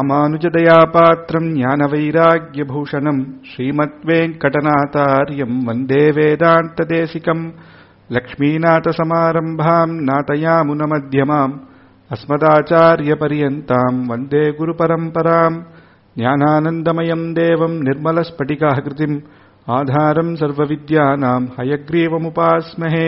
ராமானுஜதயாபாத்திரம் ஞானவைராக்கியபூஷணம் ஸ்ரீமத்வேங்கடநாதாரியம் வந்தே வேதாந்ததேசிகம் லக்ஷ்மீநாதசமாரம்பாம் நாதயாமுனமத்தியமாம் अस्मदाचार्यपर्यन्ताम् वन्दे गुरुपरम्पराम् ज्ञानानन्दमयम् देवम् निर्मलस्फटिकाकृतिम् आधारम् सर्वविद्यानाम् हयग्रीवमुपास्महे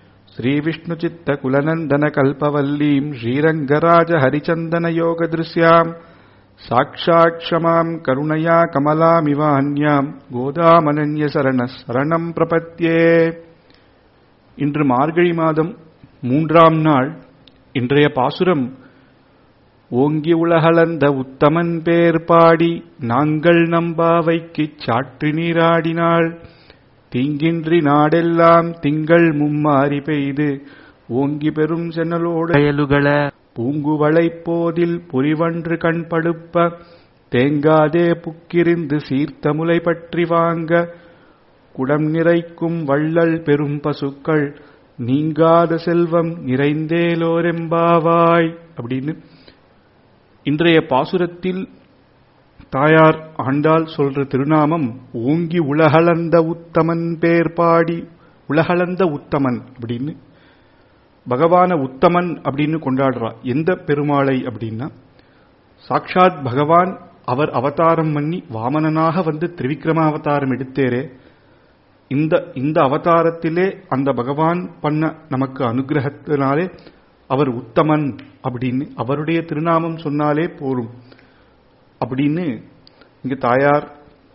श्रीविष्णुचित्तकुलनन्दनकल्पवल्लीम् श्रीरङ्गराजहरिचन्दनयोगदृश्याम् साक्षाक्षमाम् करुणया कमलामिवान्याम् गोदामनन्यसरणः சரணம் பிரபத்யே இன்று மார்கழி மாதம் மூன்றாம் நாள் இன்றைய பாசுரம் ஓங்கி உலகளந்த உத்தமன் பேர் பாடி நாங்கள் நம்பாவைக்குச் சாற்றி நீராடினாள் தீங்கின்றி நாடெல்லாம் திங்கள் மும்மாறி பெய்து ஓங்கி பெரும் சென்னலோடு பயலுகள பூங்குவளை போதில் பொறிவன்று கண் படுப்ப தேங்காதே புக்கிரிந்து சீர்த்த முலை பற்றி வாங்க குடம் நிறைக்கும் வள்ளல் பெரும் பசுக்கள் நீங்காத செல்வம் நிறைந்தேலோரெம்பாவாய் அப்படின்னு இன்றைய பாசுரத்தில் தாயார் ஆண்டாள் சொல்ற திருநாமம் ஓங்கி உலகளந்த உத்தமன் பேர் பாடி உலகளந்த உத்தமன் அப்படின்னு பகவான உத்தமன் அப்படின்னு கொண்டாடுறா எந்த பெருமாளை அப்படின்னா சாக்ஷாத் பகவான் அவர் அவதாரம் பண்ணி வாமனனாக வந்து திரிவிக்ரம அவதாரம் எடுத்தேரே இந்த இந்த அவதாரத்திலே அந்த பகவான் பண்ண நமக்கு அனுகிரகத்தினாலே அவர் உத்தமன் அப்படின்னு அவருடைய திருநாமம் சொன்னாலே போரும் அப்படின்னு இங்க தாயார்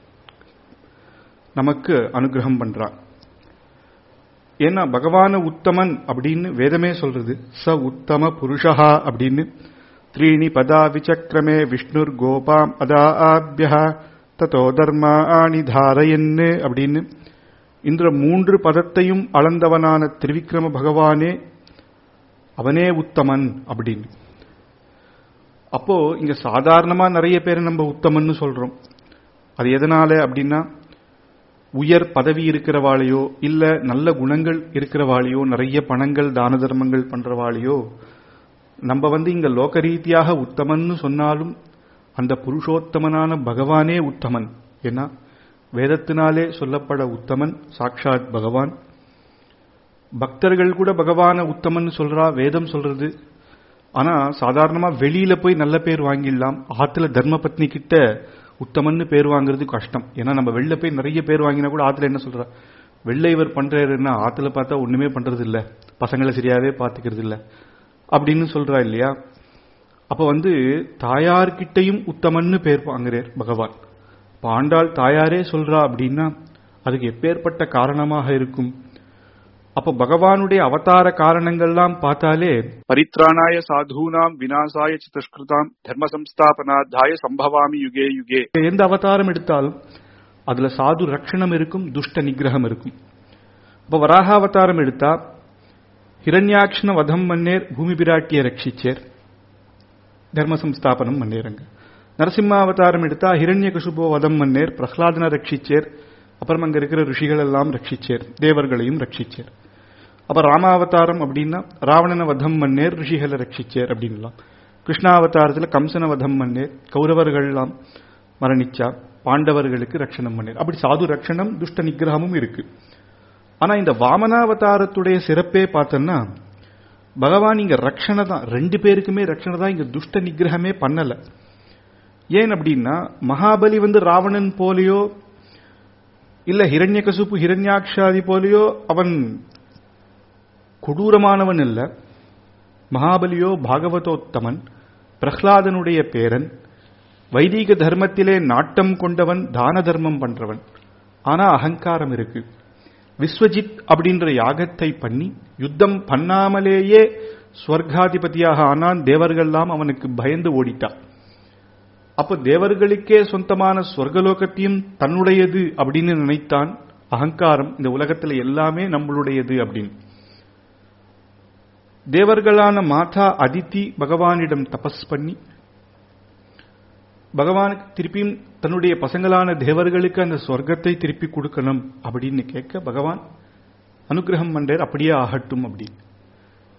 நமக்கு அனுகிரகம் பண்றார் ஏன்னா பகவான உத்தமன் அப்படின்னு வேதமே சொல்றது ச உத்தம புருஷா அப்படின்னு த்ரீணி பதா விசக்கிரமே விஷ்ணுர் கோபாம் அதா ஆபியா தத்தோ தர்மா ஆணி தாரயன்னு அப்படின்னு இந்த மூன்று பதத்தையும் அளந்தவனான திரிவிக்ரம பகவானே அவனே உத்தமன் அப்படின்னு அப்போ இங்க சாதாரணமா நிறைய பேரை நம்ம உத்தமன்னு சொல்றோம் அது எதனால அப்படின்னா உயர் பதவி இருக்கிறவாளையோ இல்ல நல்ல குணங்கள் இருக்கிறவாளையோ நிறைய பணங்கள் தான தர்மங்கள் பண்றவாளையோ நம்ம வந்து இங்க லோக ரீதியாக உத்தமன்னு சொன்னாலும் அந்த புருஷோத்தமனான பகவானே உத்தமன் ஏன்னா வேதத்தினாலே சொல்லப்பட உத்தமன் சாக்ஷாத் பகவான் பக்தர்கள் கூட பகவான உத்தமன் சொல்றா வேதம் சொல்றது ஆனா சாதாரணமா வெளியில போய் நல்ல பேர் வாங்கிடலாம் ஆத்துல தர்மபத்னி கிட்ட உத்தமன்னு பேர் வாங்குறது கஷ்டம் ஏன்னா நம்ம வெளில போய் நிறைய பேர் வாங்கினா கூட ஆத்துல என்ன சொல்றா வெள்ளை இவர் பண்றாருன்னா ஆத்துல பார்த்தா ஒண்ணுமே பண்றது இல்ல பசங்களை சரியாவே பாத்துக்கிறது இல்ல அப்படின்னு சொல்றா இல்லையா அப்ப வந்து தாயார்கிட்டையும் உத்தமன்னு பேர் வாங்குறார் பகவான் பாண்டாள் தாயாரே சொல்றா அப்படின்னா அதுக்கு எப்பேற்பட்ட காரணமாக இருக்கும் அப்ப பகவானுடைய அவதார காரணங்கள்லாம் பார்த்தாலே பரித்ராணாய சாதூனாம் வினாசாய சிதஸ்கிருதாம் தர்ம சம்ஸ்தாபனாத்தாய சம்பவாமி யுகே யுகே எந்த அவதாரம் எடுத்தாலும் அதுல சாது ரக்ஷணம் இருக்கும் துஷ்ட நிகிரகம் இருக்கும் இப்ப வராக அவதாரம் எடுத்தா ஹிரண்யாட்சண வதம் மன்னேர் பூமி பிராட்டிய ரட்சிச்சேர் தர்ம சம்ஸ்தாபனம் மன்னேரங்க நரசிம்மாவதாரம் எடுத்தா ஹிரண்ய கசுபோ வதம் மன்னேர் பிரஹ்லாதன ரட்சிச்சேர் அப்புறம் அங்க இருக்கிற ரிஷிகள் எல்லாம் ரட்சிச்சேர் தேவர்களையும் ரட்சிச்சேர் அப்ப ராமாவதாரம் அப்படின்னா ராவணன வதம் மன்னேர் ரிஷிகளை ரட்சிச்சேர் அப்படின்லாம் கிருஷ்ணாவதாரத்துல கம்சன வதம் மன்னேர் கௌரவர்கள் எல்லாம் மரணிச்சா பாண்டவர்களுக்கு ரட்சணம் மன்னேர் அப்படி சாது ரட்சணம் துஷ்ட நிகிரகமும் இருக்கு ஆனா இந்த வாமனாவதாரத்துடைய சிறப்பே பார்த்தோம்னா பகவான் இங்க ரட்சணை தான் ரெண்டு பேருக்குமே ரட்சணை தான் இங்க துஷ்ட நிகிரகமே பண்ணல ஏன் அப்படின்னா மகாபலி வந்து ராவணன் போலியோ இல்ல ஹிரண்ய கசுப்பு ஹிரண்யாட்சாதி போலியோ அவன் கொடூரமானவன் இல்ல மகாபலியோ பாகவதோத்தமன் பிரஹ்லாதனுடைய பேரன் வைதிக தர்மத்திலே நாட்டம் கொண்டவன் தான தர்மம் பண்றவன் ஆனா அகங்காரம் இருக்கு விஸ்வஜித் அப்படின்ற யாகத்தை பண்ணி யுத்தம் பண்ணாமலேயே ஸ்வர்காதிபதியாக ஆனான் தேவர்கள்லாம் அவனுக்கு பயந்து ஓடிட்டான் அப்ப தேவர்களுக்கே சொந்தமான சொர்க்கலோகத்தையும் தன்னுடையது அப்படின்னு நினைத்தான் அகங்காரம் இந்த உலகத்துல எல்லாமே நம்மளுடையது அப்படின்னு தேவர்களான மாதா அதித்தி பகவானிடம் தபஸ் பண்ணி பகவானுக்கு திருப்பியும் தன்னுடைய பசங்களான தேவர்களுக்கு அந்த சொர்க்கத்தை திருப்பி கொடுக்கணும் அப்படின்னு கேட்க பகவான் அனுகிரகம் பண்றார் அப்படியே ஆகட்டும் அப்படின்னு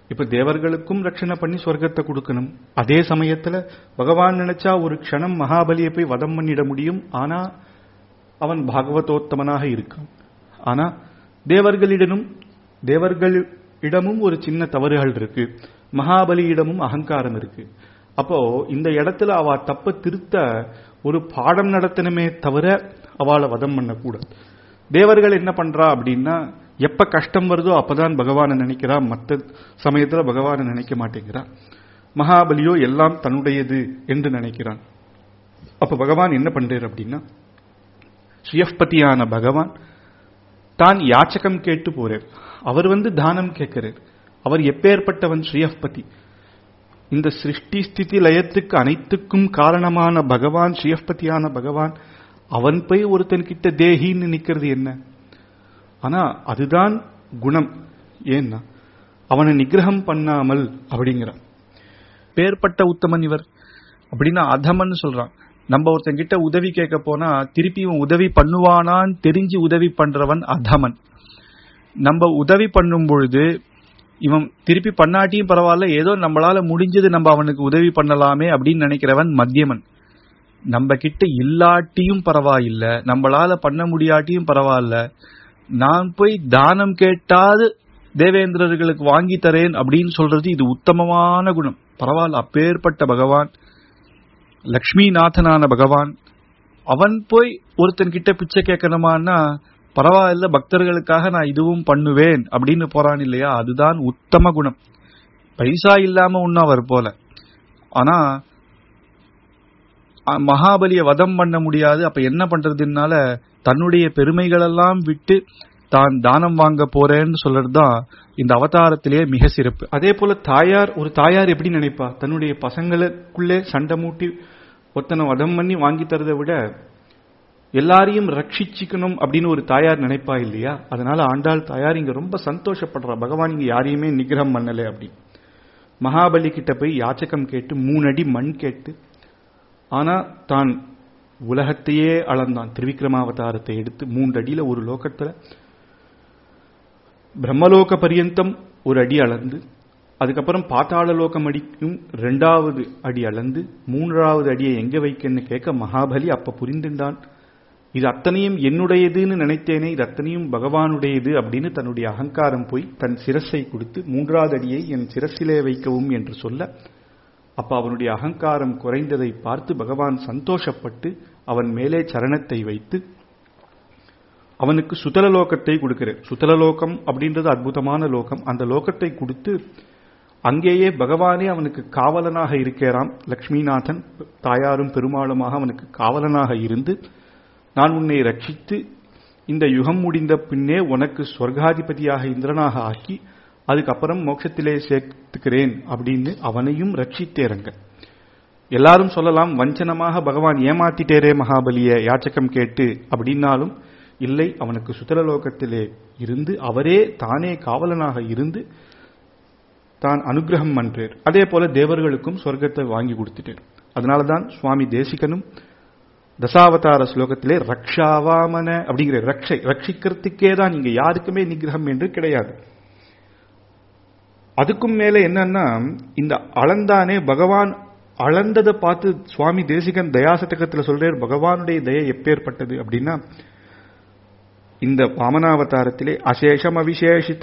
இப்ப தேவர்களுக்கும் ரட்சணை பண்ணி சொர்க்கத்தை கொடுக்கணும் அதே சமயத்துல பகவான் நினைச்சா ஒரு க்ஷணம் மகாபலியை போய் வதம் பண்ணிட முடியும் ஆனா அவன் பாகவதோத்தமனாக இருக்கான் ஆனா தேவர்களிடமும் தேவர்களிடமும் ஒரு சின்ன தவறுகள் இருக்கு மகாபலியிடமும் அகங்காரம் இருக்கு அப்போ இந்த இடத்துல அவ தப்ப திருத்த ஒரு பாடம் நடத்தணுமே தவிர அவளை வதம் பண்ணக்கூடாது தேவர்கள் என்ன பண்றா அப்படின்னா எப்ப கஷ்டம் வருதோ அப்பதான் பகவானை நினைக்கிறா மற்ற சமயத்துல பகவானை நினைக்க மாட்டேங்கிறா மகாபலியோ எல்லாம் தன்னுடையது என்று நினைக்கிறான் அப்ப பகவான் என்ன பண்றார் அப்படின்னா ஸ்ரீயப்பதியான பகவான் தான் யாச்சகம் கேட்டு போறார் அவர் வந்து தானம் கேட்கிறார் அவர் எப்பேற்பட்டவன் ஸ்ரீயப்பதி இந்த சிருஷ்டி ஸ்திதி லயத்துக்கு அனைத்துக்கும் காரணமான பகவான் ஸ்ரீயப்பதியான பகவான் அவன் போய் ஒருத்தன் கிட்ட தேகின்னு நிக்கிறது என்ன ஆனா அதுதான் குணம் ஏன்னா அவனை நிகிரகம் பண்ணாமல் அப்படிங்கிறான் பேர்பட்ட உத்தமன் இவர் அப்படின்னா அதமன் சொல்றான் நம்ம ஒருத்தன் கிட்ட உதவி கேட்க போனா திருப்பி இவன் உதவி பண்ணுவானான்னு தெரிஞ்சு உதவி பண்றவன் அதமன் நம்ம உதவி பண்ணும் பொழுது இவன் திருப்பி பண்ணாட்டியும் பரவாயில்ல ஏதோ நம்மளால முடிஞ்சது நம்ம அவனுக்கு உதவி பண்ணலாமே அப்படின்னு நினைக்கிறவன் மத்தியமன் நம்ம கிட்ட இல்லாட்டியும் பரவாயில்ல நம்மளால பண்ண முடியாட்டியும் பரவாயில்ல நான் போய் தானம் கேட்டாது தேவேந்திரர்களுக்கு வாங்கி தரேன் அப்படின்னு சொல்றது இது உத்தமமான குணம் பரவாயில்ல அப்பேற்பட்ட பகவான் லக்ஷ்மிநாதனான பகவான் அவன் போய் ஒருத்தன் கிட்ட பிச்சை கேட்கணுமான்னா பரவாயில்ல பக்தர்களுக்காக நான் இதுவும் பண்ணுவேன் அப்படின்னு போறான் இல்லையா அதுதான் உத்தம குணம் பைசா இல்லாம உண்ணா அவர் போல ஆனா மகாபலிய வதம் பண்ண முடியாது அப்ப என்ன பண்றதுனால தன்னுடைய பெருமைகளெல்லாம் விட்டு தான் தானம் வாங்க போறேன்னு சொல்றதுதான் இந்த அவதாரத்திலேயே மிக சிறப்பு அதே போல தாயார் ஒரு தாயார் எப்படி நினைப்பா தன்னுடைய பசங்களுக்குள்ளே சண்டை மூட்டி ஒருத்தனை வதம் பண்ணி வாங்கி தரதை விட எல்லாரையும் ரட்சிச்சுக்கணும் அப்படின்னு ஒரு தாயார் நினைப்பா இல்லையா அதனால ஆண்டாள் தாயார் இங்க ரொம்ப சந்தோஷப்படுறா பகவான் இங்க யாரையுமே நிகிரம் பண்ணல அப்படி மகாபலி கிட்ட போய் யாச்சகம் கேட்டு மூணு அடி மண் கேட்டு ஆனா தான் உலகத்தையே அளந்தான் திருவிக்ரமாவதாரத்தை எடுத்து மூன்று அடியில ஒரு லோகத்துல பிரம்மலோக பரியந்தம் ஒரு அடி அளந்து அதுக்கப்புறம் பாத்தாள லோகம் அடிக்கும் ரெண்டாவது அடி அளந்து மூன்றாவது அடியை எங்க வைக்கன்னு கேட்க மகாபலி அப்ப புரிந்துண்டான் இது அத்தனையும் என்னுடையதுன்னு நினைத்தேனே இது அத்தனையும் பகவானுடையது அப்படின்னு தன்னுடைய அகங்காரம் போய் தன் சிரஸை கொடுத்து மூன்றாவது அடியை என் சிரசிலே வைக்கவும் என்று சொல்ல அப்ப அவனுடைய அகங்காரம் குறைந்ததை பார்த்து பகவான் சந்தோஷப்பட்டு அவன் மேலே சரணத்தை வைத்து அவனுக்கு சுதலலோகத்தை கொடுக்கிறார் சுதலலோகம் அப்படின்றது அற்புதமான லோகம் அந்த லோகத்தை கொடுத்து அங்கேயே பகவானே அவனுக்கு காவலனாக இருக்கிறான் லக்ஷ்மிநாதன் தாயாரும் பெருமாளுமாக அவனுக்கு காவலனாக இருந்து நான் உன்னை ரட்சித்து இந்த யுகம் முடிந்த பின்னே உனக்கு சொர்க்காதிபதியாக இந்திரனாக ஆக்கி அதுக்கப்புறம் மோட்சத்திலே சேர்த்துக்கிறேன் அப்படின்னு அவனையும் ரட்சித்தேரங்க எல்லாரும் சொல்லலாம் வஞ்சனமாக பகவான் ஏமாத்திட்டேரே மகாபலிய யாச்சகம் கேட்டு அப்படின்னாலும் இல்லை அவனுக்கு சுதலலோகத்திலே இருந்து அவரே தானே காவலனாக இருந்து தான் அனுகிரகம் பண்றார் அதே போல தேவர்களுக்கும் சொர்க்கத்தை வாங்கி கொடுத்துட்டார் அதனாலதான் சுவாமி தேசிகனும் தசாவதார ஸ்லோகத்திலே ரக்ஷாவாமன அப்படிங்கிற ரக்ஷை ரட்சிக்கிறதுக்கே தான் இங்க யாருக்குமே நிகிரகம் என்று கிடையாது அதுக்கும் மேல என்னன்னா இந்த அளந்தானே பகவான் அளந்ததை பார்த்து சுவாமி தேசிகன் தயாசதகத்தில் சொல்றார் பகவானுடைய தயை எப்பேற்பட்டது அப்படின்னா இந்த வாமனாவதாரத்திலே அசேஷம் அவிசேஷித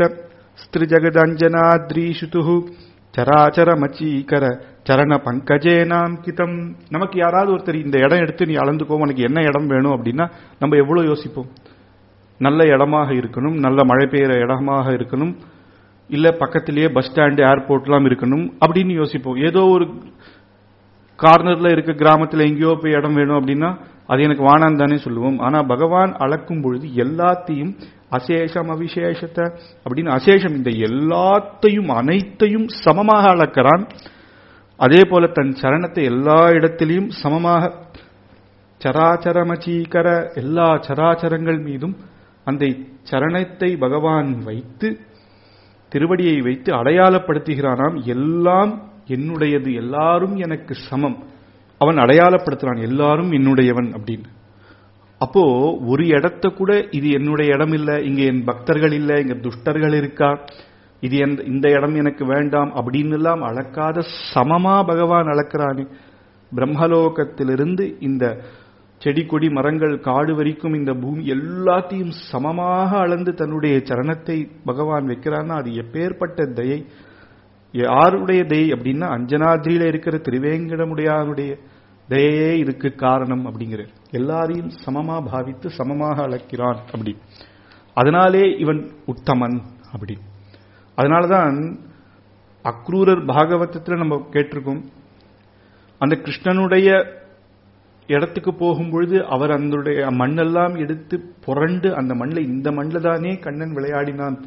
ஸ்திரிஜகதஞ்சனாத்ரீசுது சராச்சர மச்சீகர சரண பங்கஜேனாம் கிதம் நமக்கு யாராவது ஒருத்தர் இந்த இடம் எடுத்து நீ அளந்துக்கோ உனக்கு என்ன இடம் வேணும் அப்படின்னா நம்ம எவ்வளவு யோசிப்போம் நல்ல இடமாக இருக்கணும் நல்ல மழை பெய்கிற இடமாக இருக்கணும் இல்ல பக்கத்திலேயே பஸ் ஸ்டாண்டு ஏர்போர்ட்லாம் இருக்கணும் அப்படின்னு யோசிப்போம் ஏதோ ஒரு கார்னர்ல இருக்க கிராமத்துல எங்கேயோ போய் இடம் வேணும் அப்படின்னா அது எனக்கு வானான் தானே சொல்லுவோம் ஆனா பகவான் அளக்கும் பொழுது எல்லாத்தையும் அசேஷம் அவிசேஷத்தை அப்படின்னு அசேஷம் இந்த எல்லாத்தையும் அனைத்தையும் சமமாக அளக்கிறான் அதே போல தன் சரணத்தை எல்லா இடத்திலையும் சமமாக சராச்சரமச்சீகர எல்லா சராச்சரங்கள் மீதும் அந்த சரணத்தை பகவான் வைத்து திருவடியை வைத்து அடையாளப்படுத்துகிறானாம் எல்லாம் என்னுடையது எல்லாரும் எனக்கு சமம் அவன் அடையாளப்படுத்துறான் எல்லாரும் என்னுடையவன் அப்படின்னு அப்போ ஒரு இடத்த கூட இது என்னுடைய இடம் இல்ல இங்க என் பக்தர்கள் இல்ல இங்க துஷ்டர்கள் இருக்கா இது எந்த இந்த இடம் எனக்கு வேண்டாம் அப்படின்னு எல்லாம் அளக்காத சமமா பகவான் அளக்கிறானே பிரம்மலோகத்திலிருந்து இந்த செடி கொடி மரங்கள் காடு வரைக்கும் இந்த பூமி எல்லாத்தையும் சமமாக அளந்து தன்னுடைய சரணத்தை பகவான் வைக்கிறான்னா அது எப்பேற்பட்ட தயை யாருடைய தயை அப்படின்னா அஞ்சனாதிரியில இருக்கிற திருவேங்கடமுடையானுடைய தயையே இதுக்கு காரணம் அப்படிங்கிறார் எல்லாரையும் சமமா பாவித்து சமமாக அளக்கிறான் அப்படி அதனாலே இவன் உத்தமன் அப்படி அதனாலதான் அக்ரூரர் பாகவதத்துல நம்ம கேட்டிருக்கோம் அந்த கிருஷ்ணனுடைய இடத்துக்கு போகும்பொழுது அவர் அந்த மண்ணெல்லாம் எடுத்து புரண்டு அந்த மண்ணில் இந்த மண்ணில் தானே கண்ணன் விளையாடினான்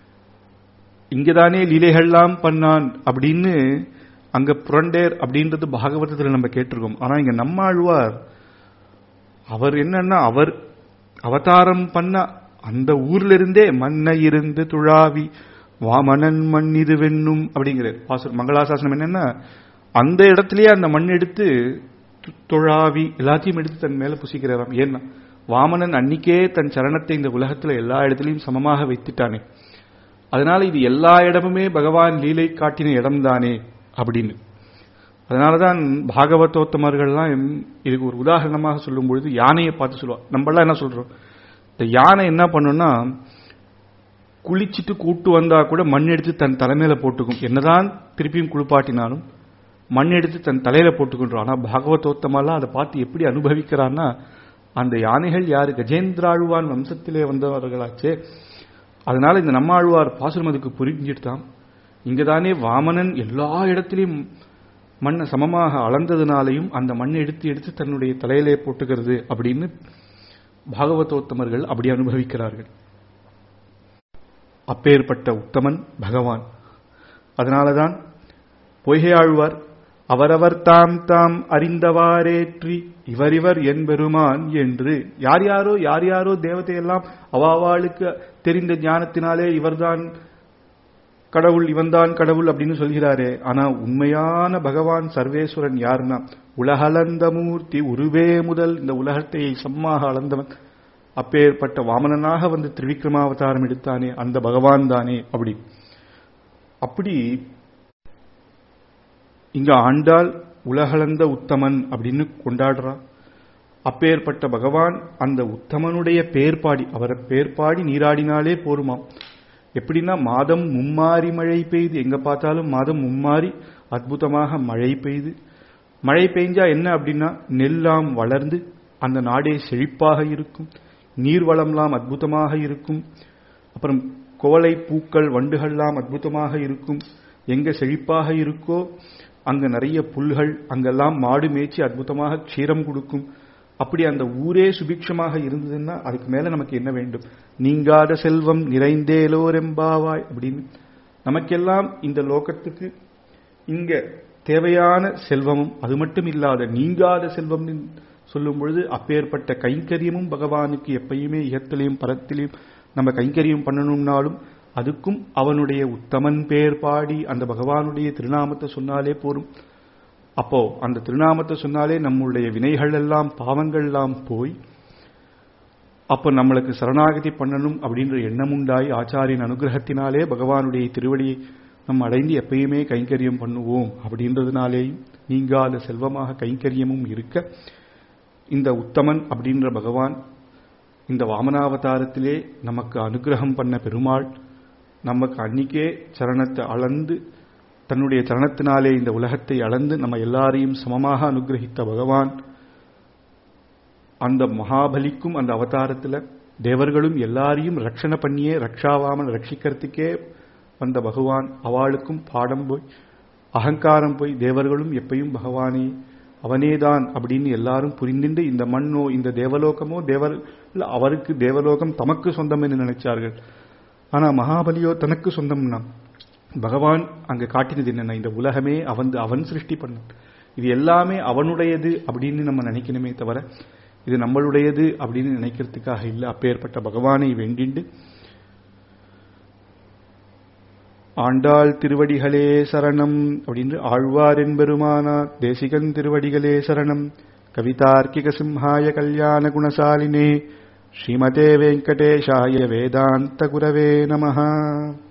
இங்கதானே லீலைகள்லாம் பண்ணான் அப்படின்னு அங்க புரண்டேர் அப்படின்றது பாகவதத்தில் நம்ம கேட்டிருக்கோம் ஆனா இங்க நம்மாழ்வார் அவர் என்னன்னா அவர் அவதாரம் பண்ண அந்த ஊர்ல இருந்தே மண்ணை இருந்து துழாவி வாமனன் மண் இது வெண்ணும் அப்படிங்கிறார் பாசர் மங்களாசாசனம் என்னன்னா அந்த இடத்துலயே அந்த மண் எடுத்து துழாவி எல்லாத்தையும் எடுத்து தன் மேல புசிக்கிறாராம் ஏன்னா வாமனன் அன்னிக்கே தன் சரணத்தை இந்த உலகத்துல எல்லா இடத்துலையும் சமமாக வைத்துட்டானே அதனால இது எல்லா இடமுமே பகவான் லீலை காட்டின இடம்தானே அப்படின்னு அதனாலதான் பாகவதோத்தமர்கள்லாம் இதுக்கு ஒரு உதாரணமாக சொல்லும் பொழுது யானையை பார்த்து சொல்லுவா நம்மளாம் என்ன சொல்றோம் இந்த யானை என்ன பண்ணும்னா குளிச்சுட்டு கூட்டு வந்தா கூட மண் எடுத்து தன் தலைமையில போட்டுக்கும் என்னதான் திருப்பியும் குளிப்பாட்டினாலும் மண் எடுத்து தன் தலையில போட்டுக்கின்றோம் ஆனா பாகவதோத்தமெல்லாம் அதை பார்த்து எப்படி அனுபவிக்கிறான்னா அந்த யானைகள் யாரு கஜேந்திராழ்வான் வம்சத்திலே வந்தவர்களாச்சே அதனால இந்த நம்மாழ்வார் பாசுரம் அதுக்கு புரிஞ்சிட்டான் இங்கதானே வாமனன் எல்லா இடத்திலையும் மண்ணை சமமாக அளந்ததுனாலையும் அந்த மண்ணை எடுத்து எடுத்து தன்னுடைய தலையிலே போட்டுக்கிறது அப்படின்னு பாகவதோத்தமர்கள் அப்படி அனுபவிக்கிறார்கள் அப்பேற்பட்ட உத்தமன் பகவான் அதனாலதான் பொய்கையாழ்வார் அவரவர் தாம் தாம் அறிந்தவாறேற்றி இவரிவர் என்பெருமான் என்று யார் யாரோ யார் யாரோ தேவதையெல்லாம் அவாவாளுக்கு தெரிந்த ஞானத்தினாலே இவர்தான் கடவுள் இவன்தான் கடவுள் அப்படின்னு சொல்கிறாரே ஆனா உண்மையான பகவான் சர்வேஸ்வரன் யாருன்னா உலகளந்த மூர்த்தி உருவே முதல் இந்த உலகத்தை சம்மாக அளந்தவன் அப்பேற்பட்ட வாமனனாக வந்து திரிவிக்ரமாவதாரம் எடுத்தானே அந்த பகவான் தானே அப்படி அப்படி இங்க ஆண்டாள் உலகளந்த உத்தமன் அப்படின்னு கொண்டாடுறா அப்பேற்பட்ட பகவான் அந்த உத்தமனுடைய பேர்பாடி அவரை பேர்பாடி நீராடினாலே போருமாம் எப்படின்னா மாதம் மும்மாறி மழை பெய்து எங்க பார்த்தாலும் மாதம் மும்மாறி அற்புதமாக மழை பெய்து மழை பெய்ஞ்சா என்ன அப்படின்னா நெல்லாம் வளர்ந்து அந்த நாடே செழிப்பாக இருக்கும் நீர்வளம்லாம் அற்புதமாக இருக்கும் அப்புறம் கோலை பூக்கள் வண்டுகள்லாம் அற்புதமாக இருக்கும் எங்க செழிப்பாக இருக்கோ அங்க நிறைய புல்கள் அங்கெல்லாம் மாடு மேய்ச்சி அற்புதமாக க்ஷீரம் கொடுக்கும் அப்படி அந்த ஊரே சுபிக்ஷமாக இருந்ததுன்னா அதுக்கு மேல நமக்கு என்ன வேண்டும் நீங்காத செல்வம் நிறைந்தேலோரெம்பாவாய் அப்படின்னு நமக்கெல்லாம் இந்த லோகத்துக்கு இங்க தேவையான செல்வமும் அது மட்டும் இல்லாத நீங்காத செல்வம் சொல்லும் பொழுது அப்பேற்பட்ட கைங்கரியமும் பகவானுக்கு எப்பயுமே இகத்திலையும் பரத்திலையும் நம்ம கைங்கரியம் பண்ணணும்னாலும் அதுக்கும் அவனுடைய உத்தமன் பேர் பாடி அந்த பகவானுடைய திருநாமத்தை சொன்னாலே போரும் அப்போ அந்த திருநாமத்தை சொன்னாலே நம்முடைய வினைகள் எல்லாம் பாவங்கள் எல்லாம் போய் அப்போ நம்மளுக்கு சரணாகதி பண்ணணும் அப்படின்ற எண்ணம் உண்டாய் ஆச்சாரியின் அனுகிரகத்தினாலே பகவானுடைய திருவடியை நம்ம அடைந்து எப்பயுமே கைங்கரியம் பண்ணுவோம் அப்படின்றதுனாலேயும் நீங்காத செல்வமாக கைங்கரியமும் இருக்க இந்த உத்தமன் அப்படின்ற பகவான் இந்த வாமனாவதாரத்திலே நமக்கு அனுகிரகம் பண்ண பெருமாள் நமக்கு அன்னிக்கே சரணத்தை அளந்து தன்னுடைய சரணத்தினாலே இந்த உலகத்தை அளந்து நம்ம எல்லாரையும் சமமாக அனுகிரகித்த பகவான் அந்த மகாபலிக்கும் அந்த அவதாரத்தில் தேவர்களும் எல்லாரையும் ரட்சணை பண்ணியே ரக்ஷாவாமன் ரட்சிக்கிறதுக்கே வந்த பகவான் அவளுக்கும் பாடம் போய் அகங்காரம் போய் தேவர்களும் எப்பயும் பகவானே அவனேதான் அப்படின்னு எல்லாரும் புரிந்திண்டு இந்த மண்ணோ இந்த தேவலோகமோ தேவர் அவருக்கு தேவலோகம் தமக்கு சொந்தம் என்று நினைச்சார்கள் ஆனா மகாபலியோ தனக்கு சொந்தம்னா பகவான் அங்க காட்டினது என்னன்னா இந்த உலகமே அவன் அவன் சிருஷ்டி பண்ண இது எல்லாமே அவனுடையது அப்படின்னு நம்ம நினைக்கணுமே தவிர இது நம்மளுடையது அப்படின்னு நினைக்கிறதுக்காக இல்லை அப்பேற்பட்ட பகவானை வேண்டிண்டு ஆண்டாள் திருவடிகளே சரணம் அப்படின்னு ஆழ்வார் என்பெருமானார் தேசிகன் திருவடிகளே சரணம் கவிதார்க்கிக சிம்ஹாய கல்யாண குணசாலினே ஸ்ரீமதே வெங்கடேஷாய வேதாந்த குரவே நமஹா